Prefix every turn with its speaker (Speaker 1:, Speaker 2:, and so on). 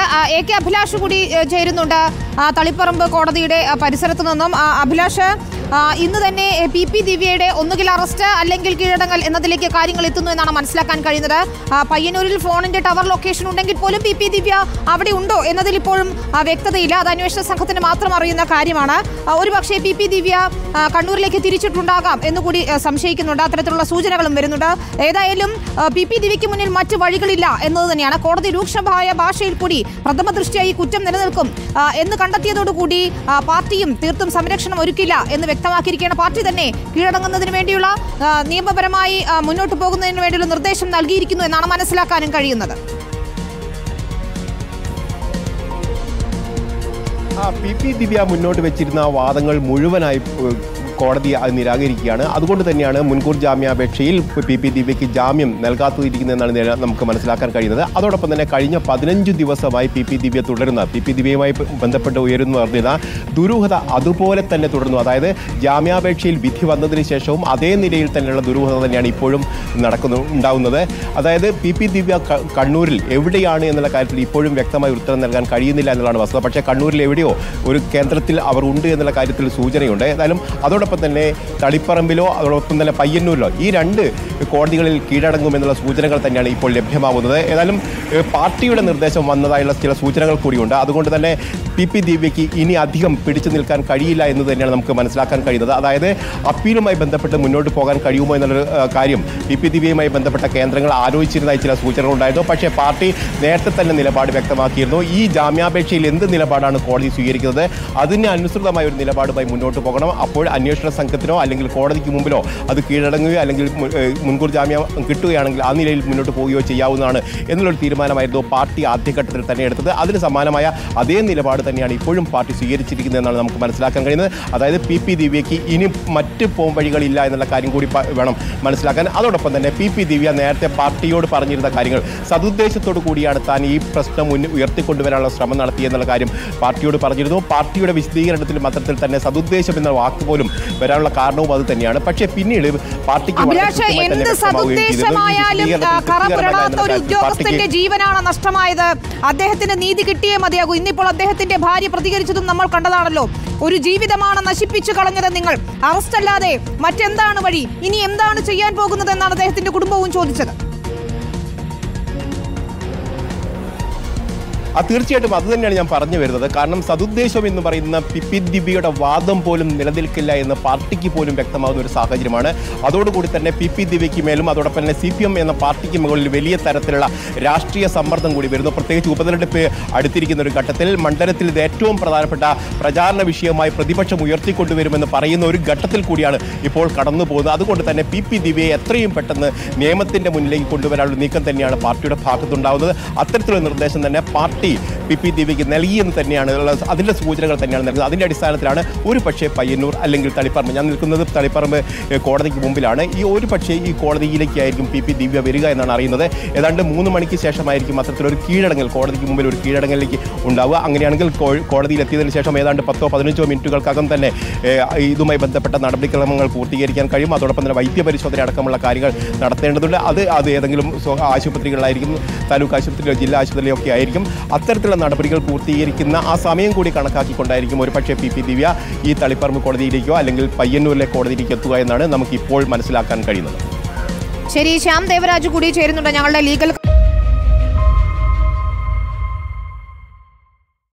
Speaker 1: ആ, A K Abhilash കൂടി ഏ, ചേരുന്നുണ്ട് ആ, തളിപ്പറമ്പ് കോടതിയുടെ ആ, പരിസരത്ത് നിന്നും ആ, അഭിലാഷ് ആ, ഇന്ന് തന്നെ എ, പി പി ദിവ്യയുടെ ഒന്നുകിൽ അറസ്റ്റ് അല്ലെങ്കിൽ കീഴടങ്ങൽ എന്നതിലേക്ക് കാര്യങ്ങൾ എത്തുന്നു എന്നാണ് മനസ്സിലാക്കാൻ കഴിയുന്നത് ആ, പയ്യന്നൂരിൽ ഫോണിന്റെ ടവർ ലൊക്കേഷൻ ഉണ്ടെങ്കിൽ പോലും പി പി ദിവ്യ അവിടെ ഉണ്ടോ എന്നതിൽ ഇപ്പോഴും ആ, വ്യക്തതയില്ല അത് അന്വേഷണ സംഘത്തിന് മാത്രം അറിയുന്ന കാര്യമാണ് ആ, ഒരുപക്ഷേ പി പി ദിവ്യ ആ, കണ്ണൂരിലേക്ക് തിരിച്ചിട്ടുണ്ടാകാം എന്നുകൂടി ആ, സംശയിക്കുന്നുണ്ട് അത്തരത്തിലുള്ള സൂചനകളും വരുന്നുണ്ട് ഏതായാലും ആ, പി പി ദിവ്യയ്ക്ക് മുന്നിൽ മറ്റ് വഴികളില്ല എന്നത് തന്നെയാണ് കോടതി രൂക്ഷമായ ഭാഷയിൽ കൂടി പ്രഥമ ദൃഷ്ടിയ ഈ കുറ്റം നിലനിൽക്കും ആ, എന്ന് കണ്ടെത്തിയതോടുകൂടി ആ, പാർട്ടിയും തീർത്തും സംരക്ഷണം ഒരുക്കില്ല എന്ന് വ്യക്തമാക്കിയിരിക്കുകയാണ് പാർട്ടി തന്നെ കീഴടങ്ങുന്നതിന് വേണ്ടിയുള്ള ആ, നിയമപരമായി ആ, മുന്നോട്ട് പോകുന്നതിന് വേണ്ടിയുള്ള നിർദ്ദേശം നൽകിയിരിക്കുന്നു എന്നാണ് മനസ്സിലാക്കാനും കഴിയുന്നത്
Speaker 2: ആ പി പി ദിവ്യ മുന്നോട്ട് വെച്ചിരുന്ന ആ വാദങ്ങൾ മുഴുവനായി ഏഹ്, കോടതി അത് നിരാകരിക്കുകയാണ് അതുകൊണ്ട് തന്നെയാണ് മുൻകൂർ ജാമ്യാപേക്ഷയിൽ പി പി ദിവ്യയ്ക്ക് ജാമ്യം നൽകാത്തിരിക്കുന്നതെന്നാണ് നിര- നമുക്ക് മനസ്സിലാക്കാൻ കഴിയുന്നത് അതോടൊപ്പം തന്നെ കഴിഞ്ഞ പതിനഞ്ച് ദിവസമായി പി പി ദിവ്യ തുടരുന്ന പി പി ദിവ്യയുമായി ബന്ധപ്പെട്ട് ഉയരുന്നു പറഞ്ഞിരുന്ന ദുരൂഹത അതുപോലെ തന്നെ തുടർന്നു അതായത് ജാമ്യാപേക്ഷയിൽ വിധി വന്നതിന് ശേഷവും അതേ നിലയിൽ തന്നെയുള്ള ദുരൂഹത തന്നെയാണ് ഇപ്പോഴും നടക്കുന്നു ഉണ്ടാവുന്നത് അതായത് പി പി ദിവ്യ ക- കണ്ണൂരിൽ എവിടെയാണ് എന്നുള്ള കാര്യത്തിൽ ഇപ്പോഴും വ്യക്തമായ ഉത്തരം നൽകാൻ കഴിയുന്നില്ല എന്നുള്ളതാണ് വസ്തുത പക്ഷേ കണ്ണൂരിൽ എവിടെയോ ഒരു കേന്ദ്രത്തിൽ അവർ ഉണ്ട് എന്നുള്ള കാര്യത്തിൽ സൂചനയുണ്ട് ഏതായാലും അതോടൊപ്പം തന്നെ തളിപ്പറമ്പിലോ അതോടൊപ്പം തന്നെ പയ്യന്നൂരിലോ ഈ രണ്ട് കോടതികളിൽ കീഴടങ്ങുമെന്നുള്ള സൂചനകൾ തന്നെയാണ് ഇപ്പോൾ ലഭ്യമാകുന്നത് ഏതായാലും ഏഹ്, പാർട്ടിയുടെ നിർദ്ദേശം വന്നതായുള്ള ചില സൂചനകൾ കൂടിയുണ്ട് അതുകൊണ്ട് തന്നെ പി പി ദിവ്യയ്ക്ക് ഇനി അധികം പിടിച്ചു നിൽക്കാൻ കഴിയില്ല എന്ന് തന്നെയാണ് നമുക്ക് മനസ്സിലാക്കാൻ കഴിയുന്നത് അതായത് അപ്പീലുമായി ബന്ധപ്പെട്ട് മുന്നോട്ട് പോകാൻ കഴിയുമോ എന്നുള്ളൊരു ആ, കാര്യം പി പി ദിവ്യയുമായി ബന്ധപ്പെട്ട കേന്ദ്രങ്ങൾ ആലോചിച്ചിരുന്നതായി ചില സൂചനകൾ ഉണ്ടായിരുന്നു പക്ഷേ പാർട്ടി നേരത്തെ തന്നെ നിലപാട് വ്യക്തമാക്കിയിരുന്നു ഈ ജാമ്യാപേക്ഷയിൽ എന്ത് നിലപാടാണ് കോടതി സ്വീകരിക്കുന്നത് അതിന് അനുസൃതമായ ഒരു നിലപാടുമായി മുന്നോട്ട് പോകണം അപ്പോൾ അന്വേഷണ സംഘത്തിനോ അല്ലെങ്കിൽ കോടതിക്ക് മുമ്പിലോ അത് കീഴടങ്ങുകയോ അല്ലെങ്കിൽ മു- ഏഹ് മുൻകൂർ ജാമ്യം കിട്ടുകയാണെങ്കിൽ ആ നിലയിൽ മുന്നോട്ട് പോവുകയോ ചെയ്യാവുന്നതാണ് എന്നുള്ളൊരു തീരുമാനമായിരുന്നു പാർട്ടി ആദ്യഘട്ടത്തിൽ തന്നെ എടുത്തത് അതിന് സമാനമായ അതേ നിലപാട് തന്നെയാണ് ഇപ്പോഴും പാർട്ടി സ്വീകരിച്ചിരിക്കുന്നതെന്നാണ് നമുക്ക് മനസ്സിലാക്കാൻ കഴിയുന്നത് അതായത് പി പി ദിവ്യയ്ക്ക് ഇനി മറ്റ് പോം വഴികളില്ല എന്നുള്ള കാര്യം കൂടി പ- വേണം മനസ്സിലാക്കാൻ അതോടൊപ്പം തന്നെ പി പി ദിവ്യ നേരത്തെ പാർട്ടിയോട് പറഞ്ഞിരുന്ന കാര്യങ്ങൾ സതുദ്ദേശത്തോടു കൂടിയാണ് താൻ ഈ പ്രശ്നം മുന്നിൽ ഉയർത്തിക്കൊണ്ടുവരാനുള്ള ശ്രമം നടത്തിയെന്നുള്ള കാര്യം പാർട്ടിയോട് പറഞ്ഞിരുന്നു പാർട്ടിയുടെ വിശദീകരണത്തിലും അത്തരത്തിൽ തന്നെ സതുദ്ദേശം എന്ന വാക്ക് പോലും വരാനുള്ള കാരണവും അത് തന്നെയാണ് പക്ഷേ പിന്നീട് പാർട്ടിക്ക് വളരെ
Speaker 1: അഭിലാഷ്
Speaker 2: കൃത്യമായി തന്നെ
Speaker 1: എന്ത്
Speaker 2: വ്യക്തമാവുകയും ചെയ്തിരുന്നു. ഈ
Speaker 1: സതുദ്ദേശമായാലും ആ,
Speaker 2: വിശദീകരണത്തിൽ
Speaker 1: കറ
Speaker 2: തൃപ്തികരമല്ല
Speaker 1: പുരളാത്ത
Speaker 2: എന്നുള്ള
Speaker 1: ഒരു
Speaker 2: കാര്യത്തിൽ
Speaker 1: ഉദ്യോഗസ്ഥന്റെ
Speaker 2: പാർട്ടിക്ക്
Speaker 1: ജീവനാണ് നഷ്ടമായത് അദ്ദേഹത്തിന് നീതി കിട്ടിയേ മതിയാകൂ ഇന്നിപ്പോൾ അദ്ദേഹത്തിന്റെ ഭാര്യ പ്രതികരിച്ചതും നമ്മൾ കണ്ടതാണല്ലോ ഒരു ജീവിതമാണ് നശിപ്പിച്ചു കളഞ്ഞത് നിങ്ങൾ അറസ്റ്റ് അല്ലാതെ മറ്റെന്താണ് വഴി ഇനി എന്താണ് ചെയ്യാൻ പോകുന്നത് എന്നാണ് അദ്ദേഹത്തിന്റെ കുടുംബവും ചോദിച്ചത്
Speaker 2: ആ തീർച്ചയായിട്ടും അത് തന്നെയാണ് ഞാൻ പറഞ്ഞു വരുന്നത് കാരണം സതുദ്ദേശം എന്ന് പറയുന്ന പിപ്പി ദിവ്യയുടെ വാദം പോലും നിലനിൽക്കില്ല എന്ന് പാർട്ടിക്ക് പോലും വ്യക്തമാകുന്ന ഒരു സാഹചര്യമാണ് അതോടുകൂടി തന്നെ പി പി ദിവ്യയ്ക്ക് മേലും അതോടൊപ്പം തന്നെ സി പി എം എന്ന പാർട്ടിക്ക് മുകളിൽ വലിയ തരത്തിലുള്ള രാഷ്ട്രീയ സമ്മർദ്ദം കൂടി വരുന്നു പ്രത്യേകിച്ച് ഉപതെരഞ്ഞെടുപ്പ് അടുത്തിരിക്കുന്ന ഒരു ഘട്ടത്തിൽ മണ്ഡലത്തിൽ ഇത് ഏറ്റവും പ്രധാനപ്പെട്ട പ്രചാരണ വിഷയമായി പ്രതിപക്ഷം ഉയർത്തിക്കൊണ്ടുവരുമെന്ന് പറയുന്ന ഒരു ഘട്ടത്തിൽ കൂടിയാണ് ഇപ്പോൾ കടന്നു പോകുന്നത് അതുകൊണ്ട് തന്നെ പി പി ദിവ്യയെ എത്രയും പെട്ടെന്ന് നിയമത്തിന്റെ മുന്നിലേക്ക് കൊണ്ടുവരാനുള്ള നീക്കം തന്നെയാണ് പാർട്ടിയുടെ ഭാഗത്തുണ്ടാവുന്നത് അത്തരത്തിലുള്ള നിർദ്ദേശം തന്നെ പാർട്ടി പി പി ദിവ്യയ്ക്ക് നൽകിയെന്ന് തന്നെയാണ് ഉള്ള അതിൻ്റെ സൂചനകൾ തന്നെയാണ് നൽകുന്നത് അതിൻ്റെ അടിസ്ഥാനത്തിലാണ് ഒരു പക്ഷേ പയ്യന്നൂർ അല്ലെങ്കിൽ തളിപ്പറമ്പ് ഞാൻ നിൽക്കുന്നത് തളിപ്പറമ്പ് ഏഹ്, കോടതിക്ക് മുമ്പിലാണ് ഈ ഒരു പക്ഷേ ഈ കോടതിയിലേക്കായിരിക്കും പി പി ദിവ്യ വരിക എന്നാണ് അറിയുന്നത് ഏതാണ്ട് മൂന്ന് മണിക്ക് ശേഷമായിരിക്കും അത്തരത്തിലൊരു കീഴടങ്ങൽ കോടതിക്ക് മുമ്പിൽ ഒരു കീഴടങ്ങലിലേക്ക് ഉണ്ടാവുക അങ്ങനെയാണെങ്കിൽ കോ- കോടതിയിൽ എത്തിയതിനു ശേഷം ഏതാണ്ട് പത്തോ പതിനഞ്ചോ മിനിറ്റുകൾക്കകം തന്നെ ഏഹ്, ഇതുമായി ബന്ധപ്പെട്ട നടപടിക്രമങ്ങൾ പൂർത്തീകരിക്കാൻ കഴിയും അതോടൊപ്പം തന്നെ വൈദ്യപരിശോധന അടക്കമുള്ള കാര്യങ്ങൾ നടത്തേണ്ടതുണ്ട് അത് അത് ഏതെങ്കിലും സ്വ- ആശുപത്രികളിലായിരിക്കും താലൂക്ക് ആശുപത്രിയിലോ ജില്ലാ ആശുപത്രിയിലോ ഒക്കെ ആയിരിക്കും അത്തരത്തിലുള്ള നടപടികൾ പൂർത്തീകരിക്കുന്ന ആ സമയം കൂടി കണക്കാക്കിക്കൊണ്ടായിരിക്കും ഒരു പക്ഷേ പി പി ദിവ്യ ഈ തളിപ്പറമ്പ് കോടതിയിലേക്കോ അല്ലെങ്കിൽ പയ്യന്നൂരിലെ കോടതിയിലേക്ക് എത്തുക എന്നാണ് നമുക്ക് ഇപ്പോൾ മനസ്സിലാക്കാൻ കഴിയുന്നത്
Speaker 1: ശരി ശ്യാം ദേവരാജ് കൂടി ചേരുന്നുണ്ട് ഞങ്ങളുടെ ലീഗൽ